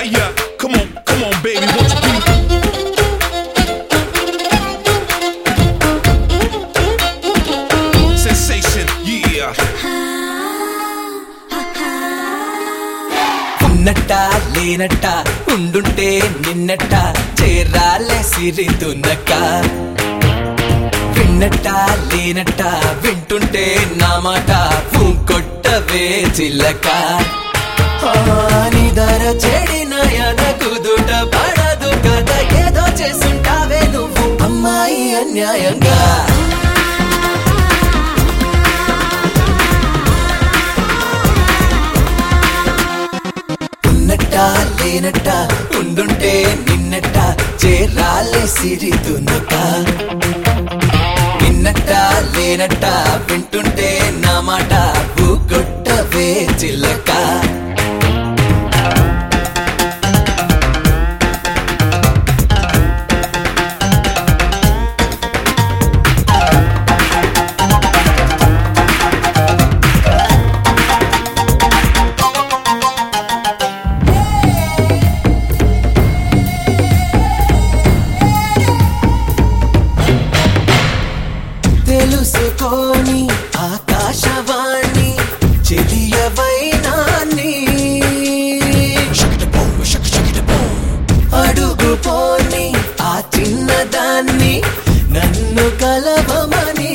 yeah. Come on, come on, baby, won't you be? Sensation, yeah. ఉన్నట్ట లేనట్ట ఉండుంటే నిన్నట్ట చేరాలే సిరితున్నక్క విన్నట్ట లేనట్ట వింటుంటే నా మాట కొట్టవే చిల్లక నిదర చెడిన కుదుట పడదు కదా ఏదో చేసుంటావే నువ్వు అమ్మాయి అన్యాయంగా ఉన్నట్ట లేనట్ట ఉండుంటే నిన్నట్ట చేరాలే సిరితున్నక విన్నట్ట లేనట్ట వింటుంటే నా మాట కొట్టవే చిల్లక తెలుసుకోని ఆకాశవాణి చెలియవైనాన్ని అడుగు పోని ఆ చిన్నదాన్ని నన్ను కలవమని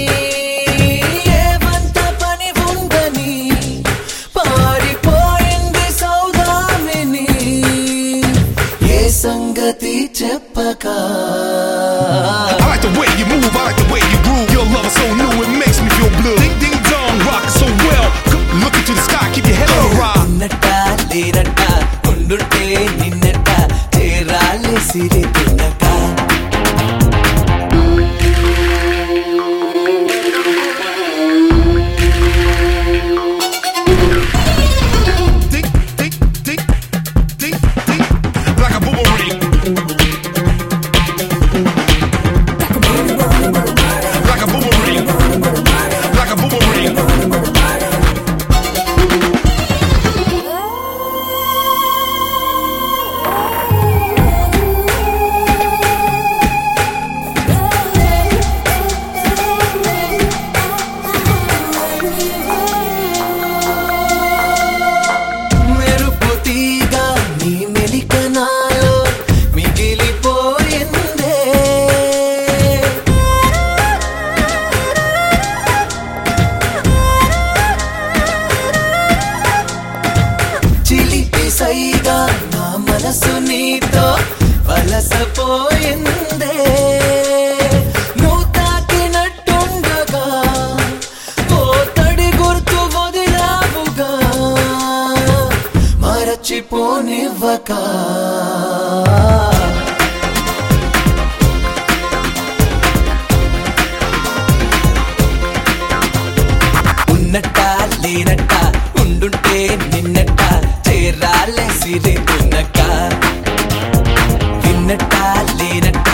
ఏమంత పని ఉందని పారిపోయింది సౌదామిని ఏ సంగతి చెప్పక I like the way you move, I like the way you groove. Your love is so new, it makes me feel blue. Ding ding dong, rock so well. Look into the sky, keep your head on the rock. ఉన్నట్ట లేనట్ట ఉండుంటే నిన్నట్ట చేరాలి సిరి తిన్నక Ding ding ding ding ding, like a boomerang. Like a boomerang. Like a boomerang. మెరుపు తీగ నీ మెలికనాలో మిగిలిపోయిందే చిలిపి సైగా నా మనసు నీతో వలసపోయిందే నువ్వు తాకినట్టుండగా ఓ తడి గుర్తు వదిలావుగా మరచిపోనివ్వక ఉన్నట్ట లేనట్ట ఉండుంటే నిన్నట్ట చేరాలే సిరి ఉన్నక్క విన్నట్ట లేనట్ట